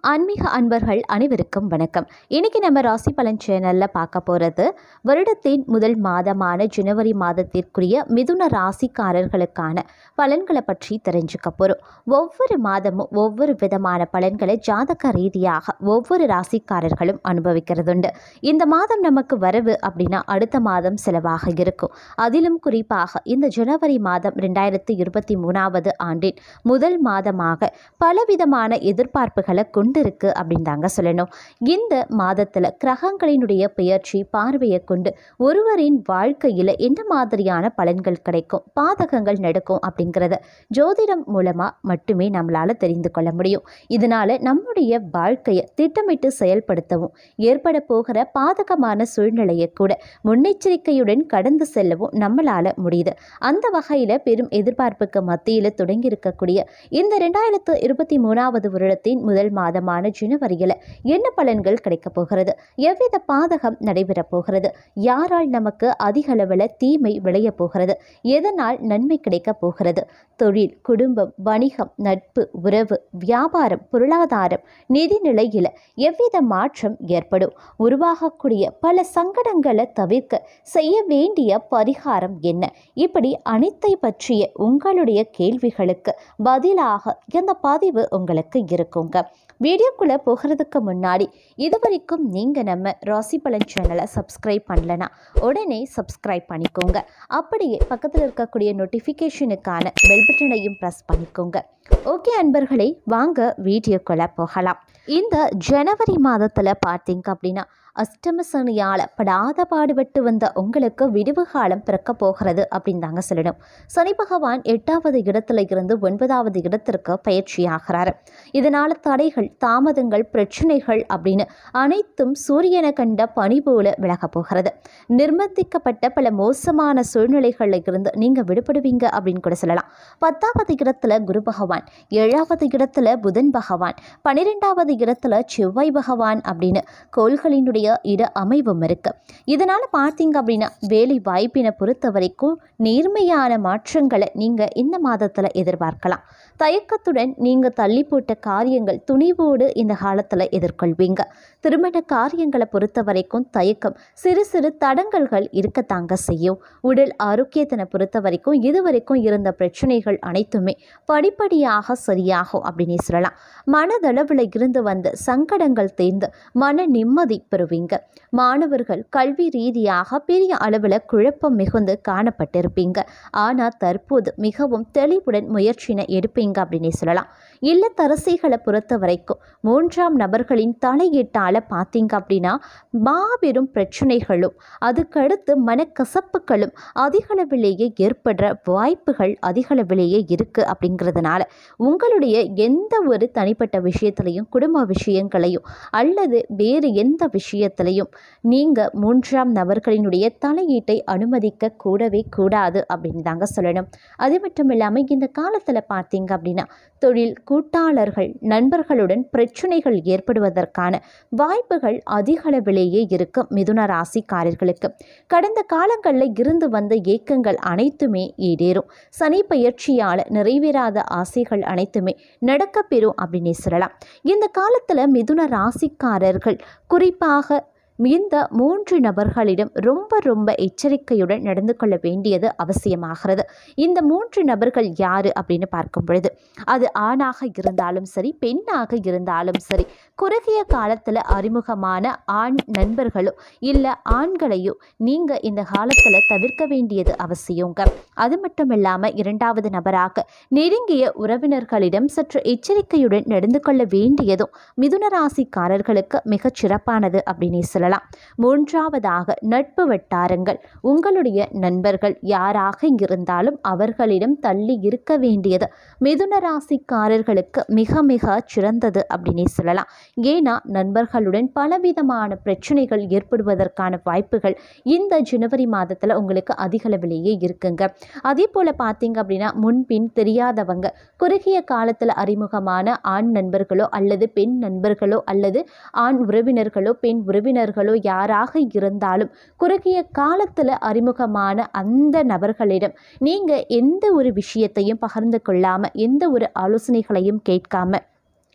ஆன்மீக அன்பர்கள் அனைவருக்கும் வணக்கம் இன்னைக்கு நம்ம ராசி பலன் சேனலில் பார்க்க போகிறது வருடத்தின் முதல் மாதமான ஜனவரி மாதத்திற்குரிய மிதுன ராசிக்காரர்களுக்கான பலன்களை பற்றி தெரிஞ்சுக்க போகிறோம் ஒவ்வொரு மாதமும் ஒவ்வொரு விதமான பலன்களை ஜாதக ரீதியாக ஒவ்வொரு ராசிக்காரர்களும் அனுபவிக்கிறதுண்டு இந்த மாதம் நமக்கு வரவு அப்படின்னா அடுத்த மாதம் செலவாக இருக்கும் அதிலும் குறிப்பாக இந்த ஜனவரி மாதம் ரெண்டாயிரத்தி இருபத்தி மூணாவது ஆண்டின் முதல் மாதமாக பலவிதமான எதிர்பார்ப்புகளை கொண்டிருக்கு அப்படின்னு தாங்க சொல்லணும் இந்த மாதத்தில் கிரகங்களினுடைய பெயர்ச்சி பார்வையை கொண்டு ஒருவரின் வாழ்க்கையில் என்ன மாதிரியான பலன்கள் கிடைக்கும் பாதகங்கள் நடக்கும் அப்படிங்கிறத ஜோதிடம் மூலமாக மட்டுமே நம்மளால் தெரிந்து கொள்ள முடியும் இதனால் நம்முடைய வாழ்க்கையை திட்டமிட்டு செயல்படுத்தவும் ஏற்பட போகிற பாதகமான சூழ்நிலையை கூட முன்னெச்சரிக்கையுடன் கடந்து செல்லவும் நம்மளால் முடியுது அந்த வகையில் பெரும் எதிர்பார்ப்புக்கு மத்தியில் தொடங்கி இருக்கக்கூடிய இந்த ரெண்டாயிரத்து இருபத்தி மூணாவது வருடத்தின் முதல் மாதமான ஜனவரியில் என்ன பலன்கள் கிடைக்கப் போகிறது எவ்வித பாதகம் நடைபெறப் போகிறது யாரால் நமக்கு அதிக அளவில் தீமை விளையப் போகிறது எதனால் நன்மை கிடைக்கப் போகிறது தொழில் குடும்பம் வணிகம் நட்பு உறவு வியாபாரம் பொருளாதாரம் நிதி நிலையில் எவ்வித மாற்றம் ஏற்படும் உருவாகக்கூடிய பல சங்கடங்களை தவிர்க்க செய்ய வேண்டிய பரிகாரம் என்ன இப்படி அனைத்தை பற்றிய உங்களுடைய கேள்விகளுக்கு பதிலாக இந்த பதிவு உங்களுக்கு இருக்குங்க வீடியோக்குள்ளே போகிறதுக்கு முன்னாடி இது வரைக்கும் நீங்கள் நம்ம ராசி பலன் சேனலை சப்ஸ்கிரைப் பண்ணலனா உடனே சப்ஸ்கிரைப் பண்ணிக்கோங்க அப்படியே பக்கத்தில் இருக்கக்கூடிய நோட்டிஃபிகேஷனுக்கான பெல் பட்டனையும் ப்ரெஸ் பண்ணிக்கோங்க ஓகே அன்பர்களே வாங்க வீடியோக்குள்ளே போகலாம் இந்த ஜனவரி மாதத்தில் பார்த்தீங்க அப்படின்னா அஷ்டம சனியால் படாத பாடுபட்டு வந்த உங்களுக்கு விடுவு காலம் பிறக்க போகிறது அப்படின்னு தாங்க சொல்லணும் சனி பகவான் எட்டாவது இடத்துல இருந்து ஒன்பதாவது இடத்திற்கு பயிற்சியாகிறார் இதனால் தடைகள் தாமதங்கள் பிரச்சனைகள் அப்படின்னு அனைத்தும் சூரியனை கண்ட பனி போல விலகப் போகிறது நிர்பந்திக்கப்பட்ட பல மோசமான சூழ்நிலைகளில் இருந்து நீங்கள் விடுபடுவீங்க அப்படின்னு கூட சொல்லலாம் பத்தாவது இடத்துல குரு பகவான் ஏழாவது இடத்துல புதன் பகவான் பன்னிரெண்டாவது இடத்துல செவ்வாய் பகவான் அப்படின்னு கோள்களினுடைய இட அமைவும் இருக்கு இதனால் பார்த்தீங்க அப்படின்னா வேலை வாய்ப்பினை பொறுத்த வரைக்கும் நேர்மையான மாற்றங்களை நீங்கள் இந்த மாதத்தில் எதிர்பார்க்கலாம் தயக்கத்துடன் நீங்கள் தள்ளி போட்ட காரியங்கள் துணிவோடு இந்த காலத்தில் எதிர்கொள்வீங்க திருமண காரியங்களை பொறுத்த வரைக்கும் தயக்கம் சிறு சிறு தடங்கல்கள் இருக்கத்தாங்க செய்யும் உடல் ஆரோக்கியத்தினை பொறுத்த வரைக்கும் இதுவரைக்கும் இருந்த பிரச்சனைகள் அனைத்துமே படிப்படியாக சரியாகும் அப்படின்னு சொல்லலாம் மனதளவில் இருந்து வந்த சங்கடங்கள் தேர்ந்து மன நிம்மதி பெறுவீங்க மாணவர்கள் கல்வி ரீதியாக பெரிய அளவில் குழப்பம் மிகுந்து காணப்பட்டிருப்பீங்க ஆனால் தற்போது மிகவும் தெளிவுடன் முயற்சினை எடுப்பீங்க அப்படின்னு சொல்லலாம் இல்லத்தரசிகளை பொறுத்த வரைக்கும் மூன்றாம் நபர்களின் தலையீட்டால் பார்த்தீங்க அப்படின்னா மாபெரும் பிரச்சனைகளும் அதுக்கடுத்து மனக்கசப்புகளும் அதிகளவிலேயே ஏற்படுற வாய்ப்புகள் அதிகளவிலேயே இருக்குது அப்படிங்கிறதுனால உங்களுடைய எந்த ஒரு தனிப்பட்ட விஷயத்திலையும் குடும்ப விஷயங்களையும் அல்லது வேறு எந்த விஷயத்திலையும் நீங்கள் மூன்றாம் நபர்களினுடைய தலையீட்டை அனுமதிக்க கூடவே கூடாது அப்படின்னு தாங்க சொல்லணும் அது மட்டும் இல்லாமல் இந்த காலத்தில் பார்த்தீங்க அப்படின்னா தொழில் கூட்டாளர்கள் நண்பர்களுடன் பிரச்சனைகள் ஏற்படுவதற்கான வாய்ப்புகள் அதிகளவிலேயே இருக்கும் மிதுன ராசிக்காரர்களுக்கு கடந்த காலங்களில் இருந்து வந்த ஏக்கங்கள் அனைத்துமே ஈடேறும் சனி பயிற்சியால் நிறைவேறாத ஆசைகள் அனைத்துமே நடக்கப்பெறும் அப்படின்னு சொல்லலாம் இந்த காலத்தில் மிதுன ராசிக்காரர்கள் குறிப்பாக இந்த மூன்று நபர்களிடம் ரொம்ப ரொம்ப எச்சரிக்கையுடன் நடந்து கொள்ள வேண்டியது அவசியமாகிறது இந்த மூன்று நபர்கள் யார் அப்படின்னு பார்க்கும் பொழுது அது ஆணாக இருந்தாலும் சரி பெண்ணாக இருந்தாலும் சரி குறுகிய காலத்தில் அறிமுகமான ஆண் நண்பர்களோ இல்லை ஆண்களையோ நீங்கள் இந்த காலத்தில் தவிர்க்க வேண்டியது அவசியங்க அது மட்டும் இல்லாமல் இரண்டாவது நபராக நெருங்கிய உறவினர்களிடம் சற்று எச்சரிக்கையுடன் நடந்து கொள்ள வேண்டியதும் மிதுன ராசிக்காரர்களுக்கு மிகச் சிறப்பானது அப்படின்னு சொல்லலாம் மூன்றாவதாக நட்பு வட்டாரங்கள் உங்களுடைய நண்பர்கள் யாராக இருந்தாலும் அவர்களிடம் தள்ளி இருக்க வேண்டியது மிதுன ராசிக்காரர்களுக்கு மிக மிக சிறந்தது அப்படின்னே சொல்லலாம் ஏன்னா நண்பர்களுடன் பலவிதமான பிரச்சனைகள் ஏற்படுவதற்கான வாய்ப்புகள் இந்த ஜனவரி மாதத்தில் உங்களுக்கு அதிகளவிலேயே இருக்குங்க அதே போல் பார்த்தீங்க அப்படின்னா முன்பின் தெரியாதவங்க குறுகிய காலத்தில் அறிமுகமான ஆண் நண்பர்களோ அல்லது பெண் நண்பர்களோ அல்லது ஆண் உறவினர்களோ பெண் உறவினர்களோ யாராக இருந்தாலும் குறுகிய காலத்தில் அறிமுகமான அந்த நபர்களிடம் நீங்கள் எந்த ஒரு விஷயத்தையும் பகிர்ந்து கொள்ளாமல் எந்த ஒரு ஆலோசனைகளையும் கேட்காம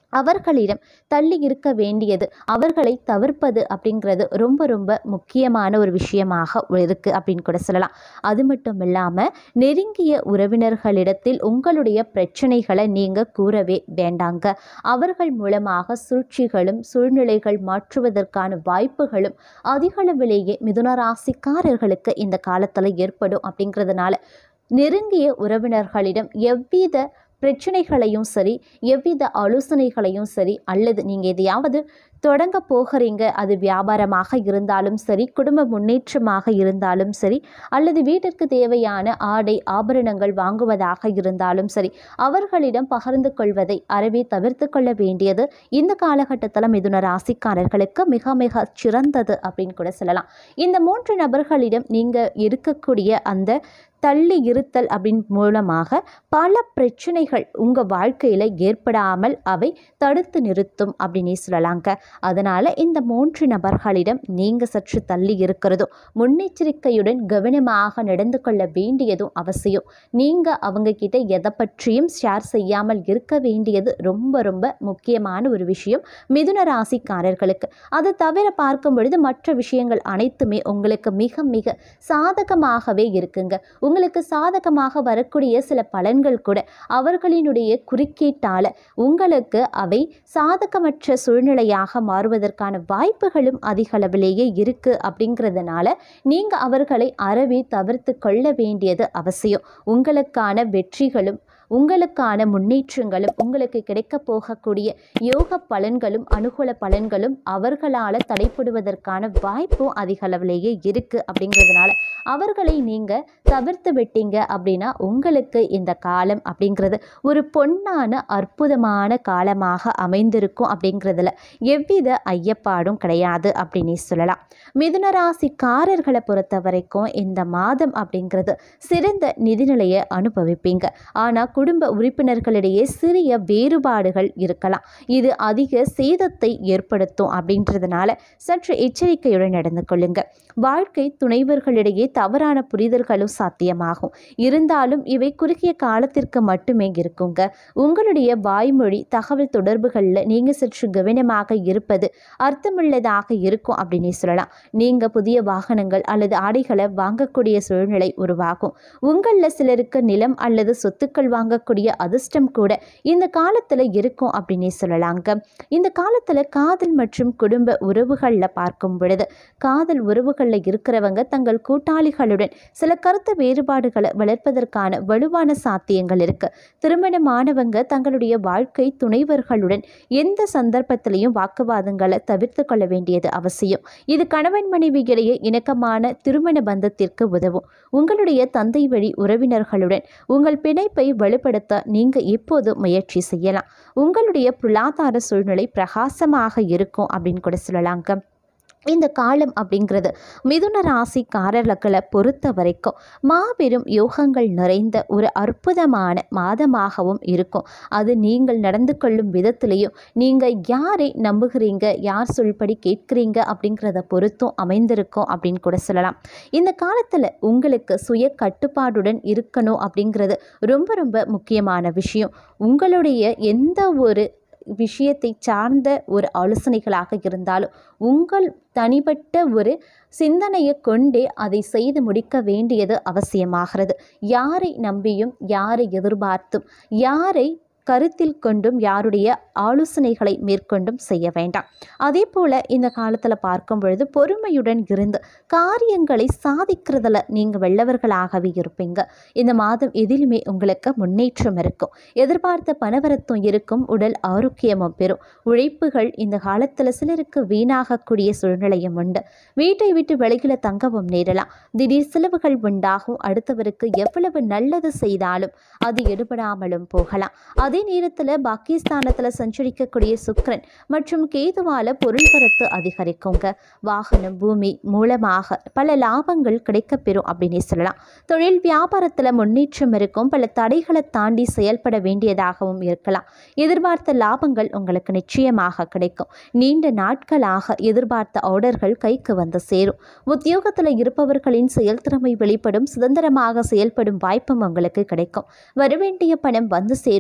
அவர்களிடம் தள்ளி இருக்க வேண்டியது அவர்களை தவிர்ப்பது அப்படிங்கிறது ரொம்ப ரொம்ப முக்கியமான ஒரு விஷயமாக இருக்குது அப்படின்னு கூட சொல்லலாம் அது மட்டும் இல்லாமல் நெருங்கிய உறவினர்களிடத்தில் உங்களுடைய பிரச்சனைகளை நீங்கள் கூறவே வேண்டாங்க அவர்கள் மூலமாக சூழ்ச்சிகளும் சூழ்நிலைகள் மாற்றுவதற்கான வாய்ப்புகளும் அதிகளவிலேயே மிதுன ராசிக்காரர்களுக்கு இந்த காலத்தில் ஏற்படும் அப்படிங்கிறதுனால நெருங்கிய உறவினர்களிடம் எவ்வித பிரச்சனைகளையும் சரி எவ்வித ஆலோசனைகளையும் சரி அல்லது நீங்கள் எதையாவது தொடங்க போகிறீங்க அது வியாபாரமாக இருந்தாலும் சரி குடும்ப முன்னேற்றமாக இருந்தாலும் சரி அல்லது வீட்டிற்கு தேவையான ஆடை ஆபரணங்கள் வாங்குவதாக இருந்தாலும் சரி அவர்களிடம் பகிர்ந்து கொள்வதை அறவே தவிர்த்து கொள்ள வேண்டியது இந்த காலகட்டத்தில் மிதுன ராசிக்காரர்களுக்கு மிக மிக சிறந்தது அப்படின்னு கூட சொல்லலாம் இந்த மூன்று நபர்களிடம் நீங்கள் இருக்கக்கூடிய அந்த தள்ளி இருத்தல் அப்படின் மூலமாக பல பிரச்சனைகள் உங்கள் வாழ்க்கையில் ஏற்படாமல் அவை தடுத்து நிறுத்தும் அப்படின்னே சொல்லலாங்க அதனால் இந்த மூன்று நபர்களிடம் நீங்கள் சற்று தள்ளி இருக்கிறதும் முன்னெச்சரிக்கையுடன் கவனமாக நடந்து கொள்ள வேண்டியதும் அவசியம் நீங்கள் அவங்க கிட்ட எதை பற்றியும் ஷேர் செய்யாமல் இருக்க வேண்டியது ரொம்ப ரொம்ப முக்கியமான ஒரு விஷயம் மிதுன ராசிக்காரர்களுக்கு அதை தவிர பார்க்கும் பொழுது மற்ற விஷயங்கள் அனைத்துமே உங்களுக்கு மிக மிக சாதகமாகவே இருக்குங்க உங்களுக்கு சாதகமாக வரக்கூடிய சில பலன்கள் கூட அவர்களினுடைய குறுக்கீட்டால் உங்களுக்கு அவை சாதகமற்ற சூழ்நிலையாக மாறுவதற்கான வாய்ப்புகளும் அதிக அளவிலேயே இருக்குது அப்படிங்கிறதுனால நீங்கள் அவர்களை அறவே தவிர்த்து கொள்ள வேண்டியது அவசியம் உங்களுக்கான வெற்றிகளும் உங்களுக்கான முன்னேற்றங்களும் உங்களுக்கு கிடைக்க போகக்கூடிய யோக பலன்களும் அனுகூல பலன்களும் அவர்களால் தடைப்படுவதற்கான வாய்ப்பும் அதிக அளவிலேயே இருக்குது அப்படிங்கிறதுனால அவர்களை நீங்கள் தவிர்த்து விட்டீங்க அப்படின்னா உங்களுக்கு இந்த காலம் அப்படிங்கிறது ஒரு பொன்னான அற்புதமான காலமாக அமைந்திருக்கும் அப்படிங்கிறதுல எவ்வித ஐயப்பாடும் கிடையாது அப்படின்னே சொல்லலாம் மிதுன ராசிக்காரர்களை பொறுத்த வரைக்கும் இந்த மாதம் அப்படிங்கிறது சிறந்த நிதிநிலையை அனுபவிப்பீங்க ஆனால் குடும்ப உறுப்பினர்களிடையே சிறிய வேறுபாடுகள் இருக்கலாம் இது அதிக சேதத்தை ஏற்படுத்தும் அப்படின்றதுனால சற்று எச்சரிக்கையுடன் நடந்து கொள்ளுங்க வாழ்க்கை துணைவர்களிடையே தவறான புரிதல்களும் சாத்தியமாகும் இருந்தாலும் இவை குறுகிய காலத்திற்கு மட்டுமே இருக்குங்க உங்களுடைய வாய்மொழி தகவல் தொடர்புகளில் நீங்கள் சற்று கவனமாக இருப்பது அர்த்தமுள்ளதாக இருக்கும் அப்படின்னே சொல்லலாம் நீங்கள் புதிய வாகனங்கள் அல்லது ஆடைகளை வாங்கக்கூடிய சூழ்நிலை உருவாகும் உங்களில் சிலருக்கு நிலம் அல்லது சொத்துக்கள் வாங்கக்கூடிய அதிர்ஷ்டம் கூட இந்த காலத்தில் இருக்கும் அப்படின்னே சொல்லலாங்க இந்த காலத்தில் காதல் மற்றும் குடும்ப உறவுகளில் பார்க்கும் பொழுது காதல் உறவுகளில் இருக்கிறவங்க தங்கள் கூட்டாளிகளுடன் சில கருத்து வேறுபாடுகளை வளர்ப்பதற்கான வலுவான சாத்தியங்கள் இருக்கு திருமணமானவங்க தங்களுடைய வாழ்க்கை துணைவர்களுடன் எந்த சந்தர்ப்பத்திலையும் வாக்குவாதங்களை தவிர்த்து கொள்ள வேண்டியது அவசியம் இது கணவன் மனைவியிடையே இணக்கமான திருமண பந்தத்திற்கு உதவும் உங்களுடைய தந்தை வழி உறவினர்களுடன் உங்கள் பிணைப்பை வலுப்படுத்த நீங்க இப்போது முயற்சி செய்யலாம் உங்களுடைய பொருளாதார சூழ்நிலை பிரகாசமாக இருக்கும் அப்படின்னு கூட சொல்லலாங்க இந்த காலம் அப்படிங்கிறது மிதுன ராசிக்காரர்களை பொறுத்த வரைக்கும் மாபெரும் யோகங்கள் நிறைந்த ஒரு அற்புதமான மாதமாகவும் இருக்கும் அது நீங்கள் நடந்து கொள்ளும் விதத்திலையும் நீங்கள் யாரை நம்புகிறீங்க யார் சொல்படி கேட்குறீங்க அப்படிங்கிறத பொறுத்தும் அமைந்திருக்கும் அப்படின்னு கூட சொல்லலாம் இந்த காலத்தில் உங்களுக்கு சுய கட்டுப்பாடுடன் இருக்கணும் அப்படிங்கிறது ரொம்ப ரொம்ப முக்கியமான விஷயம் உங்களுடைய எந்த ஒரு விஷயத்தை சார்ந்த ஒரு ஆலோசனைகளாக இருந்தாலும் உங்கள் தனிப்பட்ட ஒரு சிந்தனையை கொண்டே அதை செய்து முடிக்க வேண்டியது அவசியமாகிறது யாரை நம்பியும் யாரை எதிர்பார்த்தும் யாரை கருத்தில் கொண்டும் யாருடைய ஆலோசனைகளை மேற்கொண்டும் செய்ய வேண்டாம் அதே போல் இந்த காலத்தில் பார்க்கும் பொழுது பொறுமையுடன் இருந்து காரியங்களை சாதிக்கிறதுல நீங்கள் வெள்ளவர்களாகவே இருப்பீங்க இந்த மாதம் எதிலுமே உங்களுக்கு முன்னேற்றம் இருக்கும் எதிர்பார்த்த பணவரத்தும் இருக்கும் உடல் ஆரோக்கியமும் பெறும் உழைப்புகள் இந்த காலத்தில் சிலருக்கு வீணாகக்கூடிய சூழ்நிலையும் உண்டு வீட்டை விட்டு வெளியில் தங்கவும் நேரலாம் திடீர் செலவுகள் உண்டாகும் அடுத்தவருக்கு எவ்வளவு நல்லது செய்தாலும் அது எடுபடாமலும் போகலாம் அதே நேரத்தில் பாகிஸ்தானத்தில் சஞ்சரிக்கக்கூடிய சுக்கிரன் மற்றும் கேதுவால பொருள் வரத்து அதிகரிக்குங்க வாகனம் பூமி மூலமாக பல லாபங்கள் கிடைக்கப்பெறும் அப்படின்னே சொல்லலாம் தொழில் வியாபாரத்தில் முன்னேற்றம் இருக்கும் பல தடைகளை தாண்டி செயல்பட வேண்டியதாகவும் இருக்கலாம் எதிர்பார்த்த லாபங்கள் உங்களுக்கு நிச்சயமாக கிடைக்கும் நீண்ட நாட்களாக எதிர்பார்த்த ஆர்டர்கள் கைக்கு வந்து சேரும் உத்தியோகத்தில் இருப்பவர்களின் செயல்திறமை வெளிப்படும் சுதந்திரமாக செயல்படும் வாய்ப்பும் உங்களுக்கு கிடைக்கும் வரவேண்டிய பணம் வந்து சேரும் வெளியிட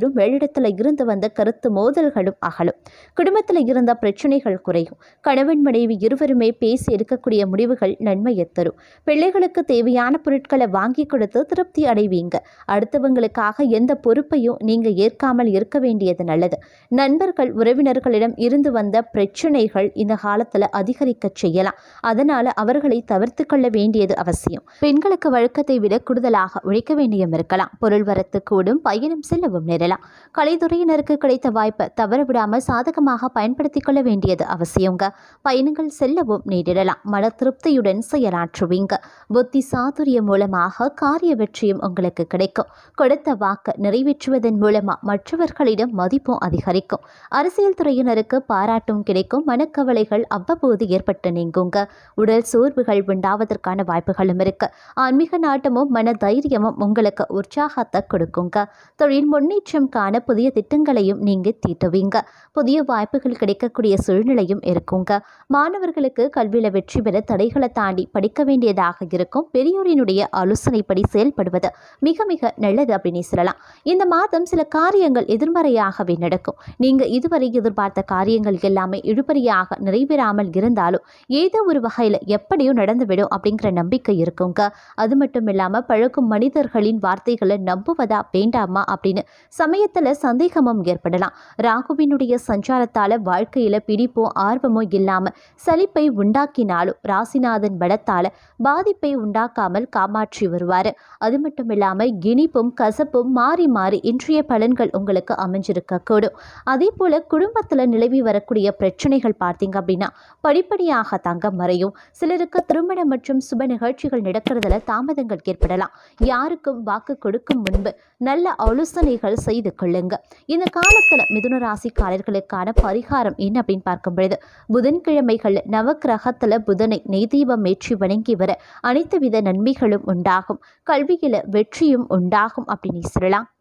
குடும்பத்தில் இருந்து வந்த கருத்து மோதல்களும் அகலும் குடும்பத்தில் இருந்த பிரச்சனைகள் குறையும் கணவன் மனைவி இருவருமே பேசி எடுக்கக்கூடிய முடிவுகள் நன்மையை தரும் பிள்ளைகளுக்கு தேவையான பொருட்களை வாங்கி கொடுத்து திருப்தி அடைவீங்க அடுத்தவங்களுக்காக எந்த பொறுப்பையும் நீங்க ஏற்காமல் இருக்க வேண்டியது நல்லது நண்பர்கள் உறவினர்களிடம் இருந்து வந்த பிரச்சனைகள் இந்த காலத்துல அதிகரிக்க செய்யலாம் அதனால அவர்களை தவிர்த்து கொள்ள வேண்டியது அவசியம் பெண்களுக்கு வழக்கத்தை விட கூடுதலாக உழைக்க வேண்டியும் இருக்கலாம் பொருள் வரத்து கூடும் பயணம் செல்லவும் நேரலாம் கலைத்துறையினருக்கு கிடைத்த வாய்ப்பை தவற விடாம சாதகமாக பயன்படுத்திக் கொள்ள வேண்டியது அவசியங்க பயணங்கள் செல்லவும் நேரிடலாம் மன திருப்தியுடன் செயலாற்றுவீங்க புத்தி சாதுரியம் மூலமாக காரிய வெற்றியும் உங்களுக்கு கிடைக்கும் கொடுத்த வாக்கு நிறைவேற்றுவதன் மூலமா மற்றவர்களிடம் மதிப்பும் அதிகரிக்கும் அரசியல் துறையினருக்கு பாராட்டும் கிடைக்கும் மனக்கவலைகள் அவ்வப்போது ஏற்பட்டு நீங்குங்க உடல் சோர்வுகள் உண்டாவதற்கான வாய்ப்புகளும் இருக்கு ஆன்மீக நாட்டமும் மன தைரியமும் உங்களுக்கு உற்சாகத்தை கொடுக்குங்க தொழில் முன்னேற்றம் காண புதிய திட்டங்களையும் நீங்க தீட்டுவீங்க புதிய வாய்ப்புகள் கிடைக்கக்கூடிய சூழ்நிலையும் இருக்குங்க மாணவர்களுக்கு கல்வியில வெற்றி பெற தடைகளை தாண்டி படிக்க வேண்டியதாக இருக்கும் பெரியோரினுடைய ஆலோசனைப்படி செயல்படுவது மிக மிக நல்லது அப்படின்னு சொல்லலாம் இந்த மாதம் சில காரியங்கள் எதிர்மறையாகவே நடக்கும் நீங்க இதுவரை எதிர்பார்த்த காரியங்கள் எல்லாமே இழுபறியாக நிறைவேறாமல் இருந்தாலும் ஏதோ ஒரு வகையில் எப்படியும் நடந்துவிடும் அப்படிங்கிற நம்பிக்கை இருக்குங்க அது மட்டும் இல்லாமல் பழகும் மனிதர்களின் வார்த்தைகளை நம்புவதா வேண்டாமா அப்படின்னு சமயத்தில் சந்தேகமும் ஏற்படலாம் ராகுவினுடைய சஞ்சாரத்தால் வாழ்க்கையில் பிடிப்போ ஆர்வமோ இல்லாமல் சலிப்பை உண்டாக்கினாலும் ராசிநாதன் பலத்தால் பாதிப்பை உண்டாக்காமல் காமாற்றி வருவார் அது மட்டும் இல்லாமல் இனிப்பும் கசப்பும் மாறி மாறி இன்றைய பலன்கள் உங்களுக்கு அமைஞ்சிருக்கக்கூடும் அதே போல் குடும்பத்தில் நிலவி வரக்கூடிய பிரச்சனைகள் பார்த்தீங்க அப்படின்னா படிப்படியாக தங்க மறையும் சிலருக்கு திருமணம் மற்றும் சுப நிகழ்ச்சிகள் நடக்கிறதுல தாமதங்கள் ஏற்படலாம் யாருக்கும் வாக்கு கொடுக்கும் முன்பு நல்ல ஆலோசனைகள் செய்து கொள்ளுங்க இந்த காலத்தில் மிதுன ராசிக்காரர்களுக்கான பரிகாரம் என்ன அப்படின்னு பார்க்கும் பொழுது புதன்கிழமைகள் நவக்கிரகத்தில் புதனை நெய் தீபம் ஏற்றி வணங்கி வர அனைத்து வித நன்மைகளும் உண்டாகும் கல்வியில் வெற்றியும் உண்டாகும் அப்படின்னு சொல்லலாம்